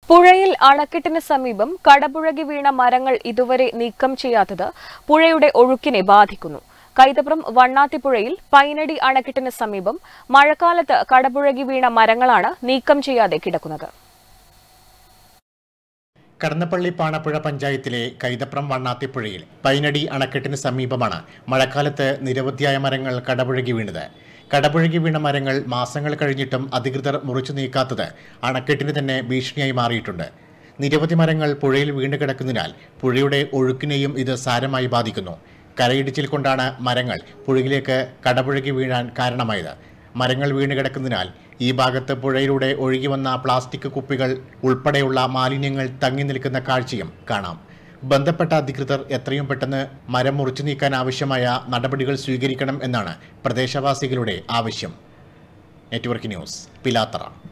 പുഴയിൽ അണക്കെട്ടിന് സമീപം കടപുഴകി വീണ മരങ്ങൾ ഇതുവരെ നീക്കം ചെയ്യാത്തത് പുഴയുടെ ഒഴുക്കിനെ ബാധിക്കുന്നു കൈതപ്രം വണ്ണാത്തിപ്പുഴയിൽ പൈനടി അണക്കെട്ടിന് സമീപം മഴക്കാലത്ത് കടപുഴകി വീണ മരങ്ങളാണ് നീക്കം ചെയ്യാതെ കിടക്കുന്നത് കടന്നപ്പള്ളി പാണപ്പുഴ പഞ്ചായത്തിലെ കൈതപ്രം വണ്ണാത്തിപ്പുഴയിൽ പൈനടി അണക്കെട്ടിന് സമീപമാണ് മഴക്കാലത്ത് നിരവധിയായ മരങ്ങൾ കടപുഴകി വീണത് കടപുഴകി വീണ മരങ്ങൾ മാസങ്ങൾ കഴിഞ്ഞിട്ടും അധികൃതർ മുറിച്ചു നീക്കാത്തത് അണക്കെട്ടിന് തന്നെ ഭീഷണിയായി മാറിയിട്ടുണ്ട് നിരവധി മരങ്ങൾ പുഴയിൽ വീണ് കിടക്കുന്നതിനാൽ പുഴയുടെ ഒഴുക്കിനെയും ഇത് സാരമായി ബാധിക്കുന്നു കരയിടിച്ചിൽ കൊണ്ടാണ് മരങ്ങൾ പുഴയിലേക്ക് കടപുഴകി വീഴാൻ കാരണമായത് മരങ്ങൾ വീണ് കിടക്കുന്നതിനാൽ ഈ ഭാഗത്ത് പുഴയിലൂടെ ഒഴുകി വന്ന പ്ലാസ്റ്റിക് കുപ്പികൾ ഉൾപ്പെടെയുള്ള മാലിന്യങ്ങൾ തങ്ങി നിൽക്കുന്ന കാഴ്ചയും കാണാം ബന്ധപ്പെട്ട അധികൃതർ എത്രയും പെട്ടെന്ന് മരം മുറിച്ചു നീക്കാൻ ആവശ്യമായ നടപടികൾ സ്വീകരിക്കണം എന്നാണ് പ്രദേശവാസികളുടെ ആവശ്യം നെറ്റ്വർക്ക് ന്യൂസ് പിലാത്തറ